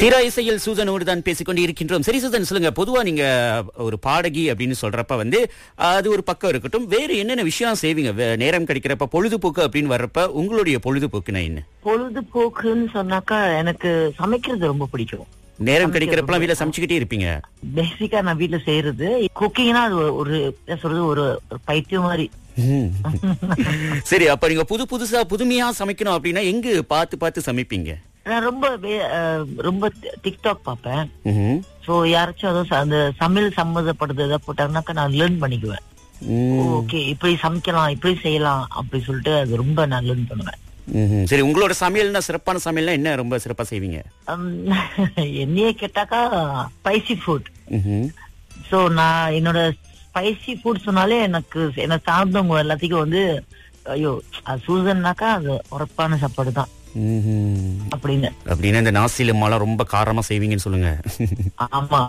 தீரா இசையில் சூசனோடு தான் பேசிக்கொண்டு இருக்கின்றோம் சரி சூசன் சொல்லுங்க பொதுவா நீங்க ஒரு பாடகி அப்படின்னு சொல்றப்ப வந்து அது ஒரு பக்கம் இருக்கட்டும் வேறு என்னென்ன விஷயம் செய்வீங்க வே- நேரம் கிடைக்கிறப்ப பொழுதுபோக்கு அப்படின்னு வர்றப்ப உங்களுடைய பொழுதுபோக்குனா என்ன பொழுதுபோக்குன்னு சொன்னாக்கா எனக்கு சமைக்கிறது ரொம்ப பிடிக்கும் நேரம் கிடைக்கிறப்பலாம் வீட்டுல சமைச்சுக்கிட்டே இருப்பீங்க பேசிக்கா நான் வீட்ல செய்யறது குக்கிங்னா அது ஒரு- ஒரு என்ன சொல்றது ஒரு ஒரு பைத்தியம் மாதிரி ம். சரி அப்ப நீங்க புது புதுசா புதுமையா சமைக்கணும் அப்படின்னா எங்க பார்த்து பார்த்து சமைப்பீங்க நான் ரொம்ப வே- அஹ், ரொம்ப டிக்டாக் பார்ப்பேன் ம்ஹும். சோ யாராச்சும் அதுவும் ச- அந்த சமையல் சம்மந்தப்பட்டது ஏதாவது போட்டாங்கன்னாக்கா நான் லேர்ன் பண்ணிக்குவேன் ம். ஓகே இப்படி சமைக்கலாம் இப்படி செய்யலாம் அப்படி சொல்லிட்டு அது ரொம்ப நான் லேர்ன் பண்ணுவேன் ம்ஹும். சரி உங்களோட சமையல்னா சிறப்பான சமையல்னா என்ன ரொம்ப சிறப்பா செய்வீங்க உம், என்னையே கேட்டாக்கா ஸ்பைசி ஃபுட் ம்ஹும். சோ நான் என்னோட ஸ்பைசி ஃபுட் சொன்னாலே எனக்கு என்ன சார்ந்தவங்க எல்லாத்துக்கும் வந்து ஐயோ அது சூசன்னாக்கா அது உரப்பான சாப்பாடு தான் ம்ஹும். அப்படின்னு அப்படின்னா இந்த நாசிலம்மாலாம் ரொம்ப காரமா செய்வீங்கன்னு சொல்லுங்க ஆமா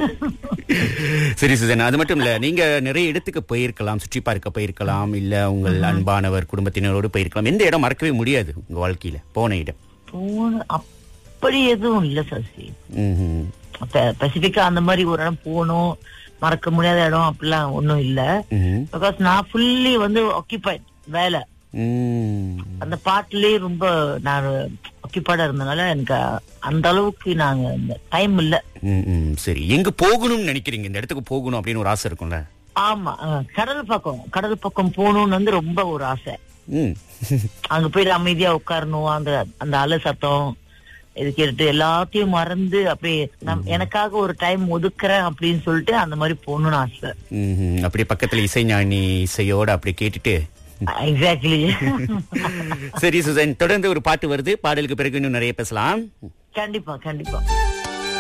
சரி சுசன் அது மட்டும் இல்ல நீங்க நிறைய இடத்துக்கு போயிருக்கலாம் சுற்றி பார்க்க போயிருக்கலாம் இல்ல உங்கள் அன்பானவர் குடும்பத்தினரோடு போயிருக்கலாம் எந்த இடம் மறக்கவே முடியாது உங்க வாழ்க்கையில போன இடம் போன அப்படி எதுவும் இல்ல சசி ம்ஹும். ஸ்பெசிபிக்கா அந்த மாதிரி ஒரு இடம் போகணும் மறக்க முடியாத இடம் அப்படிலாம் ஒண்ணும் இல்ல ம்ஹும். பிகாஸ் நான் ஃபுல்லி வந்து ஆக்கியபைட் வேலை ம். அந்த பாட்டுலயே ரொம்ப நான் ஆக்கியபைடா இருந்தனால எனக்கு அந்த அளவுக்கு நாங்க இந்த டைம் இல்ல ம், ம். சரி எங்க போகணும்னு நினைக்கிறீங்க இந்த இடத்துக்கு போகணும் அப்படின்னு ஒரு ஆசை இருக்கும்ல ஆமா அஹ், கடல் பக்கம் கடல் பக்கம் போகணும்னு வந்து ரொம்ப ஒரு ஆசை ம். அங்க போய் அமைதியா உட்காரணும் அந்த அந்த அலை சத்தம் இது கேட்டு எல்லாத்தையும் மறந்து அப்படியே நம் எனக்காக ஒரு டைம் ஒதுக்குறேன் அப்படின்னு சொல்லிட்டு அந்த மாதிரி போகணும்னு ஆசை ம்ஹும். அப்படியே பக்கத்துல இசைஞானி இசையோட அப்படி கேட்டுட்டு எக்ஸாக்ட்லி சரி சுசன் தொடர்ந்து ஒரு பாட்டு வருது பாடலுக்கு பிறகு இன்னும் நிறைய பேசலாம் கண்டிப்பா கண்டிப்பா